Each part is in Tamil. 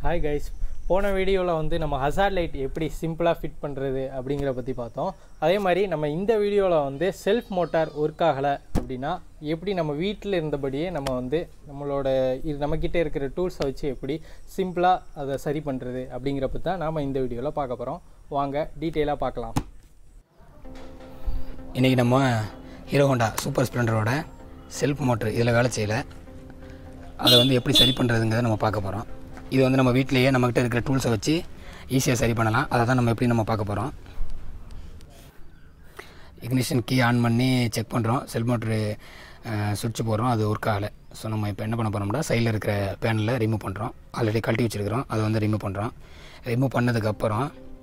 ஹாய் கைஸ் போன வீடியோவில் வந்து நம்ம ஹசார் லைட் எப்படி சிம்பிளாக ஃபிட் பண்ணுறது அப்படிங்கிற பற்றி பார்த்தோம் அதே மாதிரி நம்ம இந்த வீடியோவில் வந்து செல்ஃப் மோட்டார் ஒர்க் ஆகலை அப்படின்னா எப்படி நம்ம வீட்டில் இருந்தபடியே நம்ம வந்து நம்மளோட இது நம்மக்கிட்ட இருக்கிற டூல்ஸை வச்சு எப்படி சிம்பிளாக அதை சரி பண்ணுறது அப்படிங்கிற பற்றி தான் நாம் இந்த வீடியோவில் பார்க்க போகிறோம் வாங்க டீட்டெயிலாக பார்க்கலாம் இன்றைக்கி நம்ம ஹீரோ ஹோண்டா சூப்பர் ஸ்ப்ளெண்டரோட செல்ஃப் மோட்ரு இதில் வேலை செய்யலை அதை வந்து எப்படி சரி பண்ணுறதுங்கிறத நம்ம பார்க்க போகிறோம் இது வந்து நம்ம வீட்டிலேயே நம்மக்கிட்ட இருக்கிற டூல்ஸை வச்சு ஈஸியாக சரி பண்ணலாம் அதை தான் நம்ம எப்படி நம்ம பார்க்க போகிறோம் இக்னிஷன் கீ ஆன் பண்ணி செக் பண்ணுறோம் செல்ஃப் மோட்ரு சுவிட்ச் போடுறோம் அது ஒர்க் ஆகலை ஸோ நம்ம இப்போ என்ன பண்ண போகிறோம்னா சைடில் இருக்கிற பேனலில் ரிமூவ் பண்ணுறோம் ஆல்ரெடி கழட்டி வச்சுருக்கிறோம் அதை வந்து ரிமூவ் பண்ணுறோம் ரிமூவ் பண்ணதுக்கப்புறம்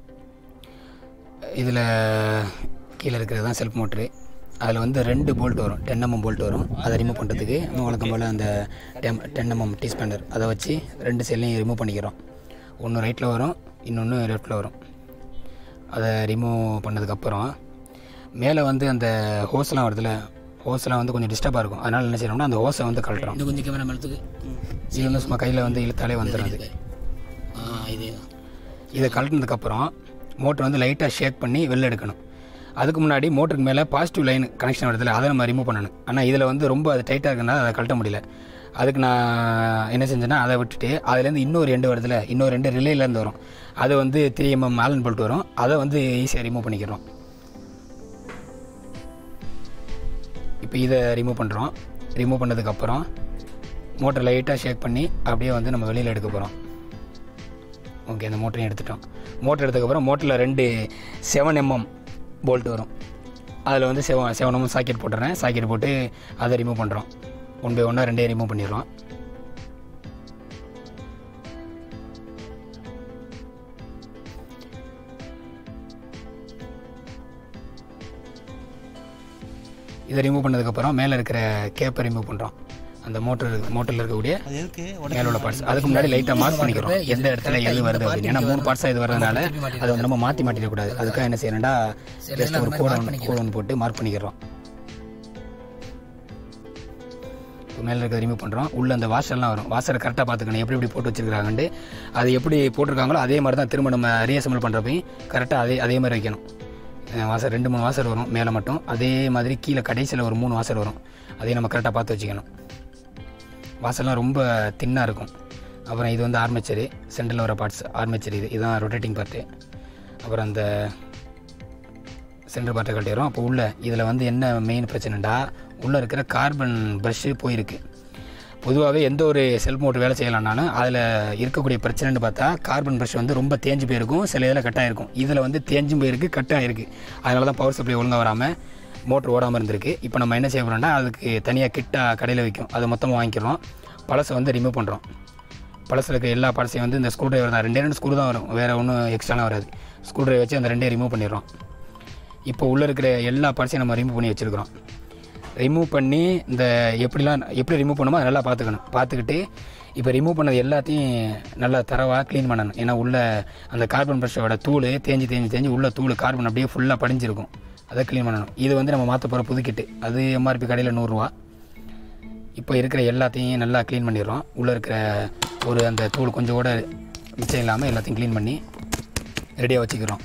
இதில் கீழே இருக்கிறது தான் செல்ஃப் மோட்ரு அதில் வந்து ரெண்டு போல்ட் வரும் டென் எம்எம் போல்ட் வரும் அதை ரிமூவ் பண்ணுறதுக்கு நம்ம வழக்கம் போல் அந்த ten ten mm T spanner அதை வச்சு ரெண்டு செல்லையும் ரிமூவ் பண்ணிக்கிறோம் ஒன்று ரைட்டில் வரும் இன்னொன்று லெஃப்ட்டில் வரும் அதை ரிமூவ் பண்ணதுக்கப்புறம் மேலே வந்து அந்த ஹோஸ்லாம் வருதுல ஹோஸ்லாம் வந்து கொஞ்சம் டிஸ்டர்பாக இருக்கும் அதனால் என்ன செய்யணும்னா அந்த ஹோஸை வந்து கழட்டுறோம் இது கொஞ்சம் கேமரா மேலத்துக்கு இது வந்து சும்மா கையில் வந்து இழுத்தாலே வந்துடும் அது ஆ இது இதை கழட்டினதுக்கப்புறம் மோட்டர் வந்து லைட்டாக ஷேக் பண்ணி வெளில எடுக்கணும் அதுக்கு முன்னாடி மோட்டருக்கு மேலே பாசிட்டிவ் லைன் கனெக்ஷன் வருதுல அதை நம்ம ரிமூவ் பண்ணணும் ஆனால் இதில் வந்து ரொம்ப அது டைட்டாக இருக்கனால அதை கழட்ட முடியல அதுக்கு நான் என்ன செஞ்சேன்னா அதை விட்டுட்டு அதுலேருந்து இன்னொரு ரெண்டு வருதுல இன்னொரு ரெண்டு ரிலேலேருந்து வரும் அது வந்து த்ரீ எம்எம் ஆலன் போல்ட் வரும் அதை வந்து ஈஸியாக ரிமூவ் பண்ணிக்கிறோம் இப்போ இதை ரிமூவ் பண்ணுறோம் ரிமூவ் பண்ணதுக்கப்புறம் மோட்டர் லைட்டாக ஷேக் பண்ணி அப்படியே வந்து நம்ம வெளியில் எடுக்க போகிறோம் ஓகே அந்த மோட்டரையும் எடுத்துட்டோம் மோட்டர் எடுத்ததுக்கப்புறம் மோட்டரில் ரெண்டு செவன் எம்எம் போல்ட் வரும் அதில் வந்து செவன் செவன் எம்எம் சாக்கெட் போட்டுறேன் சாக்கெட் போட்டு அதை ரிமூவ் பண்ணுறோம் ஒன் பை ஒன்னாக ரெண்டே ரிமூவ் பண்ணிடுறோம் இதை ரிமூவ் பண்ணதுக்கப்புறம் மேலே இருக்கிற கேப்பை ரிமூவ் பண்ணுறோம் அந்த மோட்டர் மோட்டரில் இருக்கக்கூடிய அது எதுக்கு மேல உள்ள பார்ட்ஸ் அதுக்கு முன்னாடி லைட்டாக மார்க் பண்ணிக்கிறோம் எந்த இடத்துல எது வருது அப்படின்னு ஏன்னா மூணு பார்ட்ஸாக இது வரதுனால அதை வந்து நம்ம மாற்றி மாட்டிடக்கூடாது அதுக்காக என்ன செய்யணும்டா ஜஸ்ட் ஒரு கோட் ஒன்று கோட் ஒன்று போட்டு மார்க் பண்ணிக்கிறோம் இப்போ மேலே இருக்கிறத ரிமூவ் பண்ணுறோம் உள்ள அந்த வாஷர்லாம் வரும் வாஷரை கரெக்டாக பார்த்துக்கணும் எப்படி எப்படி போட்டு வச்சிருக்காங்கன்ட்டு அது எப்படி போட்டிருக்காங்களோ அதே மாதிரி தான் திரும்ப நம்ம ரீஅசம்பிள் பண்ணுறப்பையும் கரெக்டாக அதே அதே மாதிரி வைக்கணும் அஹ் வாசர் ரெண்டு மூணு வாசர் வரும் மேலே மட்டும் அதே மாதிரி கீழே கடைசியில் ஒரு மூணு வாசர் வரும் அதையும் நம்ம கரெக்டாக பார்த்து வச்சுக்கணும் வாசல்லாம் ரொம்ப தின்னாக இருக்கும் அப்புறம் இது வந்து ஆர்மேச்சரு சென்டரில் வர பார்ட்ஸ் ஆர்மேச்சர் இது இதுதான் ரொட்டேட்டிங் பார்ட்டு அப்புறம் அந்த சென்டர் பார்ட்டை கட்டிடுறோம் அப்போ உள்ள இதில் வந்து என்ன மெயின் பிரச்சனைடா உள்ளே இருக்கிற கார்பன் ப்ரஷ்ஷு போயிருக்கு பொதுவாகவே எந்த ஒரு செல்ஃப் மோட்டர் வேலை செய்யலாம்னாலும் அதில் இருக்கக்கூடிய பிரச்சனைன்னு பார்த்தா கார்பன் ப்ரஷ் வந்து ரொம்ப தேஞ்சு போயிருக்கும் சில இதில் கட் ஆகிருக்கும் இதில் வந்து தேஞ்சும் போயிருக்கு கட் ஆகிருக்கு அதனால தான் பவர் சப்ளை ஒழுங்காக வராமல் மோட்டர் ஓடாமல் இருந்திருக்கு இப்போ நம்ம என்ன செய்ய போகிறோம்னா அதுக்கு தனியாக கிட்டாக கடையில் வைக்கும் அதை மொத்தமாக வாங்கிக்கிறோம் பழசை வந்து ரிமூவ் பண்ணுறோம் பழசில் இருக்க எல்லா பழசையும் வந்து இந்த ஸ்க்ரூ டிரைவர் தான் ரெண்டே ரெண்டு ஸ்க்ரூ தான் வரும் வேறு ஒன்றும் எக்ஸ்ட்ராலாம் வராது ஸ்க்ரூ டிரைவர் வச்சு அந்த ரெண்டே ரிமூவ் பண்ணிடுறோம் இப்போ உள்ளே இருக்கிற எல்லா பார்ட்ஸையும் நம்ம ரிமூவ் பண்ணி வச்சுருக்கிறோம் ரிமூவ் பண்ணி இந்த எப்படிலாம் எப்படி ரிமூவ் பண்ணுமோ அதை நல்லா பார்த்துக்கணும் பார்த்துக்கிட்டு இப்போ ரிமூவ் பண்ணது எல்லாத்தையும் நல்லா தரவாக க்ளீன் பண்ணணும் ஏன்னா உள்ள அந்த கார்பன் ப்ரஷோட தூள் தேஞ்சு தேஞ்சு தேஞ்சு உள்ள தூள் கார்பன் அப்படியே ஃபுல்லாக படிஞ்சிருக்கும் அதை க்ளீன் பண்ணணும் இது வந்து நம்ம மாற்ற போகிற புதுக்கிட்டு அது எம்ஆர்பி கடையில் நூறுரூவா இப்போ இருக்கிற எல்லாத்தையும் நல்லா க்ளீன் பண்ணிடுறோம் உள்ளே இருக்கிற ஒரு அந்த தூள் கொஞ்சம் கூட மிச்சம் இல்லாமல் எல்லாத்தையும் க்ளீன் பண்ணி ரெடியாக வச்சுக்கிறோம்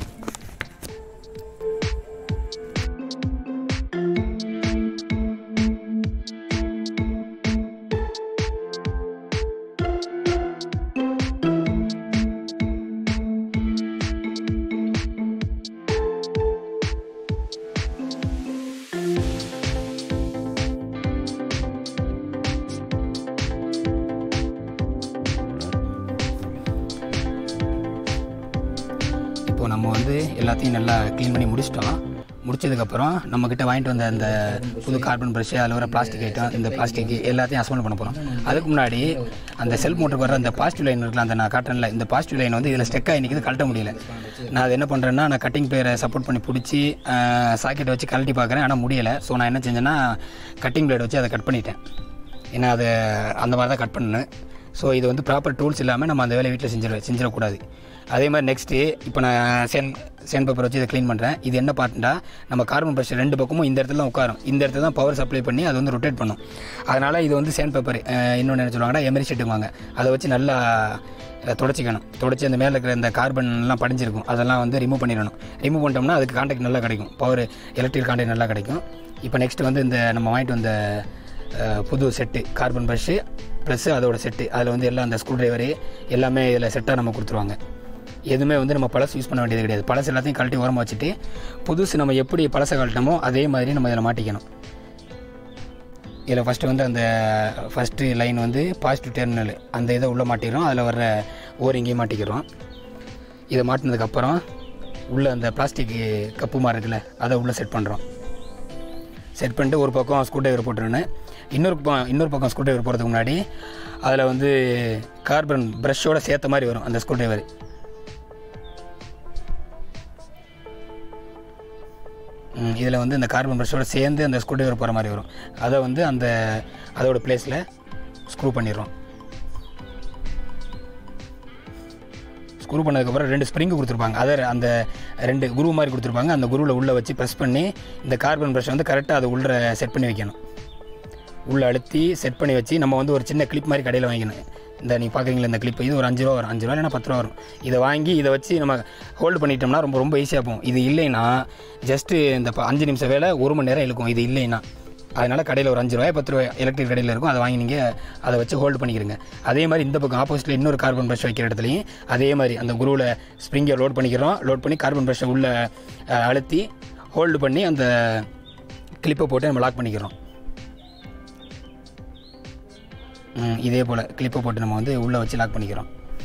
இப்போ நம்ம வந்து எல்லாத்தையும் நல்லா க்ளீன் பண்ணி முடிச்சிட்டோம் முடிச்சதுக்கப்புறம் நம்மக்கிட்ட வாங்கிட்டு வந்த அந்த புது கார்பன் ப்ரஷ் அதில் வர பிளாஸ்டிக் ஐட்டம் இந்த பிளாஸ்டிக் எல்லாத்தையும் அசம்பிள் பண்ண போகிறோம் அதுக்கு முன்னாடி அந்த செல்ஃப் மோட்டருக்கு வர அந்த பாசிட்டிவ் லைன் இருக்குல்ல அந்த நான் காட்டனில் இந்த பாசிட்டிவ் லைன் வந்து இதில் ஸ்டெக் ஆகி நிற்கிது கழட்ட முடியல நான் அதை என்ன பண்ணுறேன்னா நான் கட்டிங் பேரை சப்போர்ட் பண்ணி பிடிச்சி சாக்கெட்டை வச்சு கழட்டி பார்க்குறேன் ஆனால் முடியலை ஸோ நான் என்ன செஞ்சேன்னா கட்டிங் பிளேட் வச்சு அதை கட் பண்ணிட்டேன் ஏன்னா அதை அந்த மாதிரி தான் கட் பண்ணேன் ஸோ இது வந்து ப்ராப்பர் டூல்ஸ் இல்லாமல் நம்ம அந்த வேலையை வீட்டில் செஞ்சிட செஞ்சிடக்கூடாது அதே மாதிரி நெக்ஸ்ட்டு இப்போ நான் சேன் சேன் பேப்பர் வச்சு இதை க்ளீன் பண்ணுறேன் இது என்ன பார்ட்டுண்டா நம்ம கார்பன் ப்ரெஷர் ரெண்டு பக்கமும் இந்த இடத்துல தான் உட்காரும் இந்த இடத்துல தான் பவர் சப்ளை பண்ணி அது வந்து ரொட்டேட் பண்ணும் அதனால் இது வந்து சேன் பேப்பர் இன்னொன்று என்ன சொல்லுவாங்கன்னா எமரி ஷீட்டுக்குவாங்க அதை வச்சு நல்லா அஹ், தொடச்சிக்கணும் தொடச்சி அந்த மேலே இருக்கிற இந்த கார்பன்லாம் படிஞ்சிருக்கும் அதெல்லாம் வந்து ரிமூவ் பண்ணிடணும் ரிமூவ் பண்ணிட்டோம்னா அதுக்கு கான்டாக்ட் நல்லா கிடைக்கும் பவர் எலக்ட்ரிக் கான்டாக்ட் நல்லா கிடைக்கும் இப்போ நெக்ஸ்ட் வந்து இந்த நம்ம வாங்கிட்டு வந்த அஹ், புது செட்டு கார்பன் ப்ரஷ்ஷு ப்ளஸ் அதோட செட்டு அதில் வந்து எல்லாம் அந்த ஸ்க்ரூ டிரைவரு எல்லாமே இதில் செட்டாக நம்ம கொடுத்துருவாங்க எதுவுமே வந்து நம்ம பழசு யூஸ் பண்ண வேண்டியது கிடையாது பழசு எல்லாத்தையும் கழட்டி ஓரமாக வச்சுட்டு புதுசு நம்ம எப்படி பழசை கழட்டமோ அதே மாதிரி நம்ம இதில் மாட்டிக்கணும் இதில் ஃபஸ்ட்டு வந்து அந்த ஃபஸ்ட்டு லைன் வந்து பாசிட்டிவ் டெர்மினல் அந்த இதை உள்ளே மாட்டிக்கிறோம் அதில் வர்ற ஓரிங்கையும் மாட்டிக்கிறோம் இதை மாட்டினதுக்கப்புறம் உள்ளே அந்த பிளாஸ்டிக் கப்பு மாதிரி இருக்குல்ல அதை உள்ளே செட் பண்ணுறோம் செட் பண்ணிட்டு ஒரு பக்கம் ஸ்க்ரூ டிரைவர் போட்டுருன்னு இன்னொரு பக்கம் இன்னொரு பக்கம் ஸ்க்ரூ டிரைவர் போகிறதுக்கு முன்னாடி அதில் வந்து கார்பன் ப்ரஷ்ஷோட சேர்த்த மாதிரி வரும் அந்த ஸ்க்ரூ டிரைவர் இதில் வந்து இந்த கார்பன் ப்ரஷ்ஷோட சேர்ந்து அந்த ஸ்க்ரூ டிரைவர் போகிற மாதிரி வரும் அதை வந்து அந்த அதோட பிளேஸில் ஸ்க்ரூ பண்ணிடுறோம் ஸ்க்ரூ பண்ணதுக்கப்புறம் ரெண்டு ஸ்ப்ரிங்கு கொடுத்துருப்பாங்க அதை அந்த ரெண்டு குரு மாதிரி கொடுத்துருப்பாங்க அந்த குருவில் உள்ளே வச்சு ப்ரெஸ் பண்ணி இந்த கார்பன் ப்ரஷ் வந்து கரெக்டாக அது உள்ளே செட் பண்ணி வைக்கணும் உள்ளே அழுத்தி செட் பண்ணி வச்சு நம்ம வந்து ஒரு சின்ன கிளிப் மாதிரி கடையில் வாங்கிக்கணும் இந்த நீ பார்க்குறீங்களா இந்த கிளிப் இது ஒரு அஞ்சு ரூபா வரும் அஞ்சு ரூபா இல்லைனா பத்து ரூபா வரும் இதை வாங்கி இதை வச்சு நம்ம ஹோல்டு பண்ணிட்டோம்னா ரொம்ப ரொம்ப ஈஸியாக போகும் இது இல்லைன்னா ஜஸ்ட்டு இந்த ப- அஞ்சு நிமிஷம் வேலை ஒரு மணி நேரம் இழுக்கும் இது இல்லைன்னா அதனால் கடையில் ஒரு அஞ்சு ரூபாய் பத்து ரூபாய் எலக்ட்ரிக் கடையில் இருக்கும் அதை வாங்கி நீங்கள் அதை வச்சு ஹோல்டு பண்ணிக்கிறங்க அதே மாதிரி இந்த பக்கம் ஆப்போசிட்டில் இன்னொரு கார்பன் ப்ரஷ் வைக்கிற இடத்துலையும் அதே மாதிரி அந்த குருவில் ஸ்ப்ரிங்கை லோட் பண்ணிக்கிறோம் லோட் பண்ணி கார்பன் ப்ரஷ்ஷை உள்ளே அஹ், அழுத்தி ஹோல்டு பண்ணி அந்த கிளிப்பை போட்டு நம்ம லாக் பண்ணிக்கிறோம் ம், இதே போல் கிளிப்பை போட்டு நம்ம வந்து உள்ளே வச்சு லாக் பண்ணிக்கிறோம்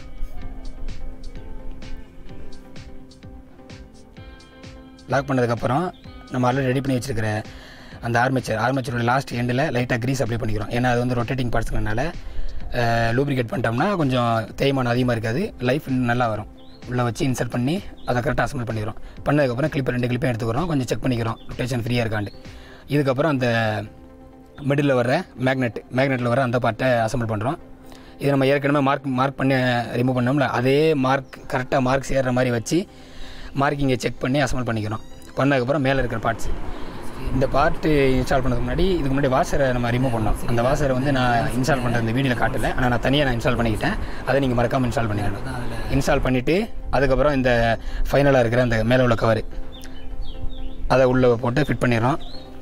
லாக் பண்ணதுக்கப்புறம் நம்ம ஆல்ரெடி ரெடி பண்ணி வச்சிருக்கிற அந்த ஆர்மேச்சர் ஆர்மேச்சரோட லாஸ்ட் எண்டில் லைட்டாக க்ரீஸ் அப்ளை பண்ணிக்கிறோம் ஏன்னா அது வந்து ரொட்டேட்டிங் பார்ட்ஸ்ங்கிறனால லூப்ரிகேட் பண்ணிட்டோம்னா கொஞ்சம் தேய்மானம் அதிகமாக இருக்காது லைஃப் நல்லா வரும் உள்ளே வச்சு இன்சர்ட் பண்ணி அதை கரெக்டாக அசம்பிள் பண்ணிக்கிறோம் பண்ணதுக்கப்புறம் கிளிப்பை ரெண்டு கிளிப்பையும் எடுத்துக்கிறோம் கொஞ்சம் செக் பண்ணிக்கிறோம் ரொட்டேஷன் ஃப்ரீயாக இருக்காண்டு இதுக்கப்புறம் அந்த மிடில் வர மேக்னெட் மேக்னெட்டில் வர அந்த பார்ட்டை அசம்பிள் பண்ணுறோம் இது நம்ம ஏற்கனவே மார்க் மார்க் பண்ணி ரிமூவ் பண்ணோம்ல அதே மார்க் கரெக்டாக மார்க் சேர்ற மாதிரி வச்சு மார்க்கிங்கை செக் பண்ணி அசம்பிள் பண்ணிக்கிறோம் பண்ணதுக்கப்புறம் மேலே இருக்கிற பார்ட்ஸ் இந்த பார்ட்டு இன்ஸ்டால் பண்ணதுக்கு முன்னாடி இதுக்கு முன்னாடி வாசரை நம்ம ரிமூவ் பண்ணோம் அந்த வாசரை வந்து நான் இன்ஸ்டால் பண்ணுற இந்த வீடியோவில் காட்டலை ஆனால் நான் தனியாக நான் இன்ஸ்டால் பண்ணிக்கிட்டேன் அதை நீங்கள் மறக்காமல் இன்ஸ்டால் பண்ணிடணும் இன்ஸ்டால் பண்ணிவிட்டு அதுக்கப்புறம் இந்த ஃபைனலாக இருக்கிற அந்த மேலே உள்ள கவர் அதை உள்ளே போட்டு ஃபிட் பண்ணிடுறோம்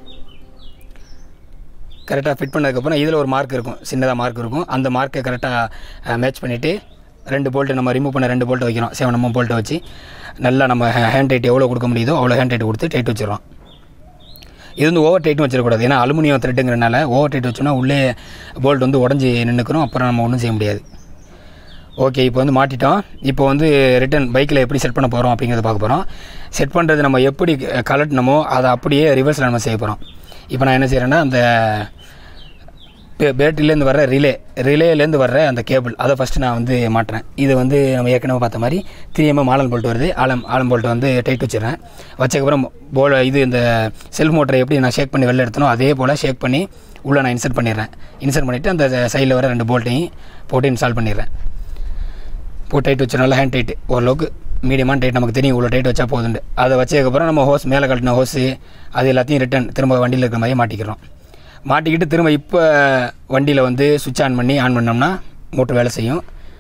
கரெக்டாக ஃபிட் பண்ணதுக்கப்புறம் இதில் ஒரு மார்க் இருக்கும் சின்னதாக மார்க் இருக்கும் அந்த மார்க்கை கரெக்டாக மேட்ச் பண்ணிவிட்டு ரெண்டு போல்ட்டு நம்ம ரிமூவ் பண்ண ரெண்டு போல்ட்டை வைக்கிறோம் செவன் எம்எம் போல்ட்டை வச்சு நல்லா நம்ம ஹேண்ட் டைட் எவ்வளோ கொடுக்க முடியுதோ அவ்வளோ ஹேண்ட் டைட் கொடுத்து டைட் வச்சிடறோம் இது வந்து ஓவர் டைட்டும் வச்சிடக்கூடாது ஏன்னா அலுமினியம் த்ரெட்டுங்கிறனால ஓவர் டைட் வச்சோம்னா உள்ளே போல்ட் வந்து உடஞ்சி நின்றுக்கிறோம் அப்புறம் நம்ம ஒன்றும் செய்ய முடியாது ஓகே இப்போ வந்து மாட்டிட்டோம் இப்போ வந்து ரிட்டன் பைக்கில் எப்படி செட் பண்ண போகிறோம் அப்படிங்கிறத பார்க்க போகிறோம் செட் பண்ணுறது நம்ம எப்படி கலட்டினமோ அதை அப்படியே ரிவர்ஸில் நம்ம செய்ய போகிறோம் இப்போ நான் என்ன செய்கிறேன்னா அந்த பேட்டரியிலேருந்து வர்ற ரிலே ரிலேலேருந்து வர்ற அந்த கேபிள் அதை ஃபஸ்ட்டு நான் வந்து மாட்டுறேன் இது வந்து நம்ம ஏற்கனவே பார்த்த மாதிரி த்ரீ எம்எம் ஆலம் போல்ட் வருது ஆலம் ஆலம் போல்ட் வந்து டைட் வச்சிடுறேன் வச்சதுக்கப்புறம் போல் இது இந்த செல்ஃப் மோட்டரை எப்படி நான் ஷேக் பண்ணி வெளில எடுத்தனோ அதே போல் ஷேக் பண்ணி உள்ளே நான் இன்சர்ட் பண்ணிடுறேன் இன்சர்ட் பண்ணிவிட்டு அந்த சைடில் வர ரெண்டு போல்ட்டையும் போட்டு இன்ஸ்டால் பண்ணிடுறேன் போட்டு டைட் வச்சு நல்லா ஹேண்ட் டைட் ஓரளவுக்கு மீடியமான டைட் நமக்கு தெரியும் இவ்வளோ டைட் வச்சா போதுண்டு அதை வச்சதுக்கப்புறம் நம்ம ஹோஸ் மேலே கட்டின ஹோஸு அது எல்லாத்தையும் ரிட்டன் திரும்ப வண்டியில் இருக்கிற மாதிரி மாட்டிக்கிறோம் மாட்டிக்கிட்டு திரும்ப இப்போ வண்டியில் வந்து சுவிட்ச் ஆன் பண்ணி ஆன் பண்ணோம்னா மோட்டர் வேலை செய்யும்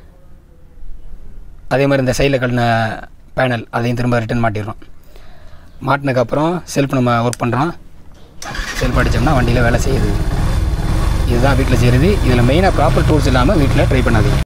அதே மாதிரி இந்த சைடில் கட்டின பேனல் அதையும் திரும்ப ரிட்டன் மாட்டிடுறோம் மாட்டினதுக்கப்புறம் செல்ஃப் நம்ம ஒர்க் பண்ணுறோம் செல்ஃப் அடித்தோம்னா வண்டியில் வேலை செய்யுது இதுதான் வீட்டில் செய்கிறது இதில் மெயினாக ப்ராப்பர் டூல்ஸ் இல்லாமல் வீட்டில் ட்ரை பண்ணாதீங்க